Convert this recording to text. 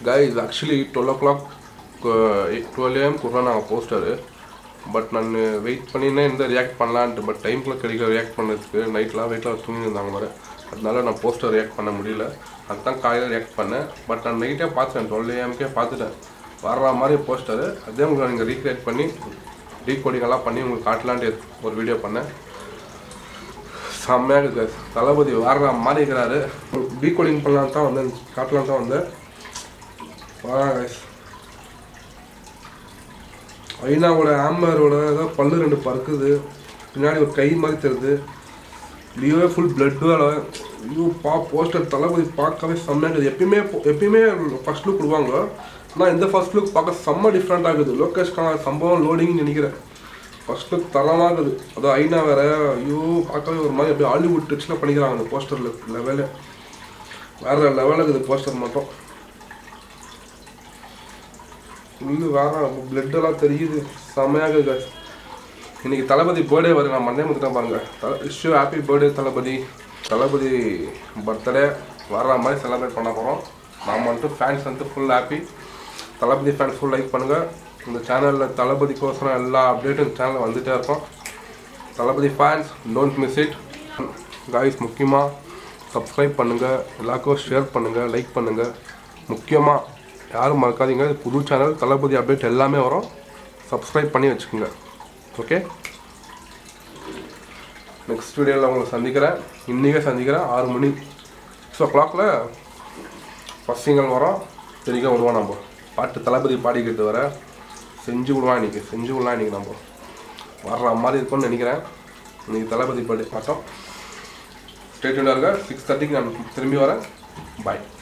Guys actually twelve o'clock twelve AM கொடுறா நாங்கள் poster but நான் வெயிட் பண்ணினே இந்த ரியாக்ட் பண்ணலான்ட்டு பட் டைம்குள்ளே கிடைக்கல ரியாக்ட் பண்ணதுக்கு நைட்லாம் வெயிட்டில் தூங்கி இருந்தாங்க வர அதனால நான் போஸ்டர் ரியாக்ட் பண்ண முடியல அதுதான் காலையில் ரியாக்ட் பண்ணேன் பட் நான் நைட்டே பார்த்துட்டேன் டுவெல் ஏஎம்கே பார்த்துட்டேன் வர்ற மாதிரி போஸ்டரு அதே உங்களை நீங்கள் ரீக்ரியேட் பண்ணி டீகோடிங் எல்லாம் பண்ணி உங்களுக்கு காட்டலான்ட்டு ஒரு வீடியோ பண்ணேன் செம்மையாக இருக்குது guys. தளபதி வர்ற மாதிரி இருக்கிறாரு டீகோடிங் பண்ணலாம் தான் வந்தேன் காட்டலாம் தான் வந்தேன் வா guys. ஐநாவோட ஆம்பரோட ஏதோ பல்லு ரெண்டு பறக்குது பின்னாடி ஒரு கை மாதிரி தெரியுது லியோவே ஃபுல் பிளட் வேலை ஐயோ பா போஸ்டர் தளபதி பார்க்கவே செம்மையாக இருக்குது எப்பயுமே எப்பயுமே ஃபர்ஸ்ட் லுக் கொடுவாங்க ஆனால் இந்த ஃபர்ஸ்ட் லுக் பார்க்க செம்ம டிஃப்ரெண்ட் ஆகுது லோகேஷ்கான சம்பவம் லோடிங்னு நினைக்கிறேன் ஃபர்ஸ்ட் லுக் தரமாக இருக்குது அதுவும் ஐநா வேற ஐயோ பார்க்கவே ஒரு மாதிரி அப்படியே ஹாலிவுட் டச்சில் பண்ணிக்கிறாங்க அந்த போஸ்டரில் லெவலு வேற லெவலில் இருக்குது போஸ்டர் மட்டும் உள்ளு வேற blood எல்லாம் தெரியுது செம்மையாக இருக்கு guys. இன்னைக்கு தளபதி பர்த்டே வருது நான் மண்டே முத்துட்டேன் பாருங்க issue happy birthday Thalapathy Thalapathy birthday வர்ற மாதிரி செலிப்ரேட் பண்ண போகிறோம் நான் மட்டும் ஃபேன்ஸ் வந்து full happy Thalapathy fans full like பண்ணுங்கள் இந்த சேனலில் தளபதிக்கோசரம் எல்லா அப்டேட்டும் இந்த சேனலில் வந்துகிட்டே இருக்கும் Thalapathy fans don't miss it guys முக்கியமாக சப்ஸ்கிரைப் பண்ணுங்கள் எல்லாருக்கும் ஷேர் பண்ணுங்கள் லைக் பண்ணுங்கள் முக்கியமாக யாரும் மறக்காதீங்க இது புது சேனல் தளபதி அப்டேட் எல்லாமே வரும் சப்ஸ்கிரைப் பண்ணி வச்சுக்கோங்க ஓகே நெக்ஸ்ட் வீடியோவில் உங்களை சந்திக்கிறேன் இன்றைக்கே சந்திக்கிறேன் ஆறு மணி சிக்ஸ் ஓ கிளாக்கில் ஃபஸ்ட் சிங்கல் வரோம் தெரிவிக்க விடுவோம் நம்ம பாட்டு தளபதி பாடிக்கிட்டு வர செஞ்சு விடுவான் இன்றைக்கி செஞ்சு விடலாம் இன்றைக்கி நம்ம வர்ற மாதிரி இருக்கும்னு நினைக்கிறேன் இன்றைக்கி தளபதி பாடி பாட்டோம் ஸ்டேட்மெண்ட்டாக இருக்க சிக்ஸ் தேர்ட்டிக்கு நான் திரும்பி வரேன் பாய்